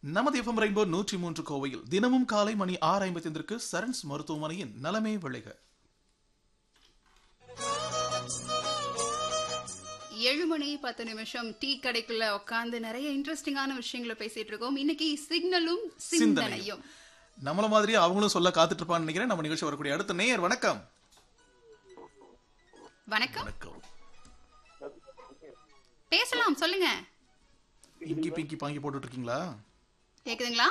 நமது FM rainbow நூற்றி மூன்று கோவையில் தினமும் காலை மணி ஆறு ஐம்பத்தி ஐந்திற்கு சரண்ஸ் மருத்துவமனையின் நலமே விளைக ஏழு மணி பத்து நிமிஷம் டீ கடைக்குள்ள உட்காந்து நிறைய இன்ட்ரெஸ்டிங்கான விஷயங்களை பேசிட்டு இருக்கோம் இன்னைக்கு சிக்னலும் சிந்தனையும் நம்மள மாதிரி அவங்களும் சொல்ல காத்துட்டு இருப்பான்னு நினைக்கிறேன் நம்ம நிகழ்ச்சி வரக்கூடிய அடுத்த நேயர் வணக்கம் வணக்கம் வணக்கம் பேசலாம் சொல்லுங்க இங்கி பிங்கி பாங்கி போட்டுட்டு இருக்கீங்களா கேக்குதுங்களா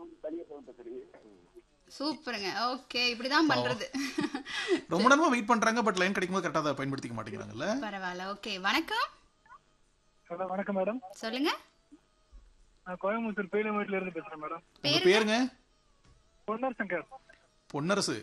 சூப்பருங்க ஓகே இப்படிதான் பண்றது ரொம்ப நேரமா வெயிட் பண்றாங்க பட் லைன் கிடைக்கும் போது கரெக்டா அதை பயன்படுத்திக்க மாட்டேங்கிறாங்கல்ல பரவாயில்ல ஓகே வணக்கம் ஹலோ வணக்கம் மேடம் சொல்லுங்க நான் கோயம்புத்தூர் பேலமேட்ல இருந்து பேசுறேன் மேடம் உங்க பேருங்க பொன்னர் சங்கர் பொன்னரசு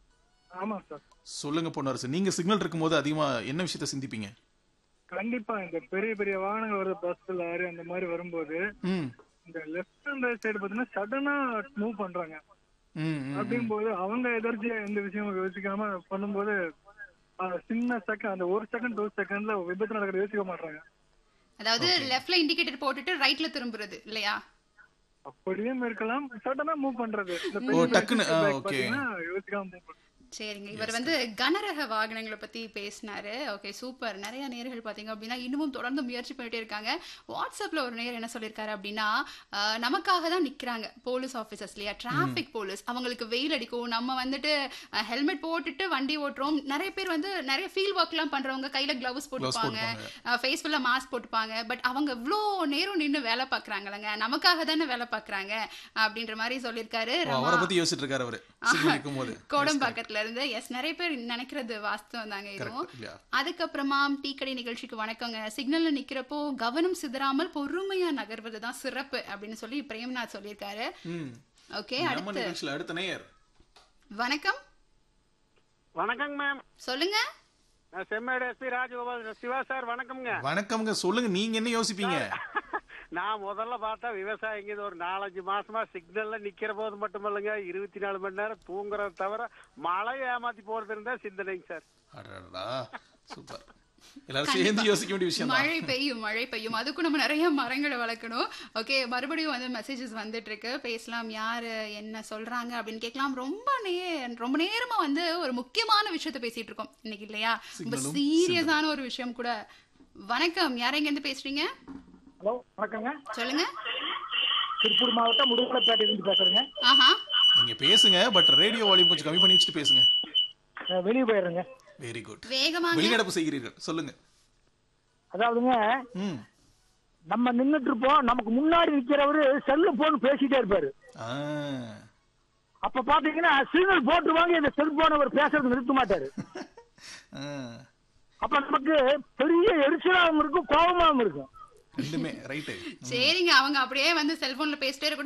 ஆமா சார் சொல்லுங்க பொன்னரசு நீங்க சிக்னல் இருக்கும்போது அதிகமா என்ன விஷயத்த சிந்திப்பீங்க கண்டிப்பா இந்த பெரிய பெரிய வாகனங்கள் வருது பஸ் லாரி அந்த மாதிரி வரும்போது ம் இந்த லெஃப்ட் அண்ட் ரைட் சைடு பாத்தீங்கன்னா சடனா மூவ் பண்றாங்க ம் ம் அப்படிங்கும்போது அவங்க எதர்ச்சியா எந்த விஷயமும் யோசிக்காம பண்ணும்போது அந்த சின்ன செகண்ட் அந்த ஒரு செகண்ட் டூ செகண்ட்ல விபத்து நடக்கிற யோசிக்க மாட்டாங்க அதாவது லெஃப்ட்ல இண்டிகேட்டர் போட்டுட்டு ரைட்ல திரும்புறது இல்லையா அப்படியும் இருக்கலாம் சடனா மூவ் பண்றது இந்த ஓ, பெரிய பெரிய டக்குன்னு, bike ஆ, bike okay. பாத்தீங்கன்னா யோசிக்காம மூவ் பண்றது சரிங்க இவர் வந்து கனரக வாகனங்களை பத்தி பேசினாரு ஓகே சூப்பர் நிறைய நேர்கள் பாத்தீங்க அப்படின்னா இன்னமும் தொடர்ந்து முயற்சி பண்ணிட்டே இருக்காங்க வாட்ஸ்அப்ல ஒரு நேர் என்ன சொல்லியிருக்காரு அப்படின்னா அஹ், நமக்காக தான் நிக்கிறாங்க போலீஸ் ஆபீசர்ஸ் இல்லையா டிராபிக் போலீஸ் அவங்களுக்கு வெயில் அடிக்கும் நம்ம வந்துட்டு ஹெல்மெட் போட்டுட்டு வண்டி ஓட்டுறோம் நிறைய பேர் வந்து நிறைய ஃபீல்ட் ஒர்க் எல்லாம் பண்றவங்க கையில கிளவுஸ் போட்டுப்பாங்க ஃபேஸ் ஃபுல்லா மாஸ்க் போட்டுப்பாங்க பட் அவங்க இவ்வளோ நேரம் நின்னு வேலை பாக்குறாங்களங்க நமக்காக தானே வேலை பாக்குறாங்க அப்படின்ற மாதிரி சொல்லியிருக்காரு ஓ, ரமா அவரை பத்தி யோசிச்சுட்டு இருக்காரு அவரு சிக்னல் இருக்கும்போது கோடம்பாக்கத்துல இருந்து எஸ் நிறைய பேர் நினைக்கிறது வாஸ்தவம் தாங்க இதுவும் Correct, இல்லையா? அதுக்கப்புறமா டீ கடை நிகழ்ச்சிக்கு வணக்கங்க சிக்னல்ல நிக்கிறப்போ கவனம் சிதறாமல் பொறுமையா நகர்வது தான் சிறப்பு அப்படின்னு சொல்லி பிரேம்நாத் சொல்லியிருக்காரு ம் ஓகே நம்ம அடுத்து நிகழ்ச்சியில அடுத்த நேயர் வணக்கம் வணக்கங்க மேம் சொல்லுங்க நான் செம்மேடு எஸ்பி ராஜகோபால் சிவா சார் வணக்கம்ங்க வணக்கம்ங்க சொல்லுங்க நீங்க என்ன யோசிப்பீங்க நான் முதல்ல பார்த்தா விவசாயிங்க இது ஒரு நாலஞ்சு மாசமா சிக்னல்ல நிக்கிற போது மட்டும் இல்லைங்க இருபத்தி நாலு மணி நேரம் தூங்குறத தவிர மழை ஏமாத்தி போறது இருந்தா சிந்தனைங்க சார் அடடா சூப்பர் எல்லாரும் சேர்ந்து யோசிக்க வேண்டிய விஷயம் தான் மழை பெய்யும் மழை பெய்யும் அதுக்கும் நம்ம நிறைய மரங்களை வளர்க்கணும் ஓகே மறுபடியும் வந்து மெசேஜஸ் வந்துட்டு இருக்கு பேசலாம் யாரு என்ன சொல்றாங்க அப்படின்னு கேட்கலாம் ரொம்ப நே ரொம்ப நேரமா வந்து ஒரு முக்கியமான விஷயத்த பேசிட்டு இருக்கோம் இன்னைக்கு இல்லையா ரொம்ப சிக்னலும் சீரியஸான ஒரு விஷயம் கூட வணக்கம் யார் எங்க இருந்து பேசுறீங்க ஹலோ வணக்கங்க சொல்லுங்க திருப்பூர் மாவட்டம் முடுகுலப்பேட்டையிலிருந்து பேசுறேங்க ஆஹா நீங்க பேசுங்க பட் ரேடியோ வால்யூம் கொஞ்சம் கம்மி பண்ணி வச்சுட்டு பேசுங்க நான் வெளியே போயிடுறேங்க வெரி குட் வேகமாக வெளிநடப்பு செய்கிறீர்கள் சொல்லுங்க அதாவதுங்க ம் நம்ம நின்னுட்டு இருப்போம் நமக்கு முன்னாடி நிக்கிறவரு செல்லு போன் பேசிட்டே இருப்பாரு ஆ அப்ப பாத்தீங்கன்னா சிக்னல் போட்டுருவாங்க இந்த செல்போன் அவர் பேசுறது நிறுத்த மாட்டாரு ஆ. அப்ப நமக்கு பெரிய எரிச்சலாகவும் இருக்கும் கோபமாகவும் இருக்கும் ரெண்டுமே ரைட்டு சரிங்க அவங்க அப்படியே வந்து செல்போன்ல பேசிட்டே இருக்கட்டும்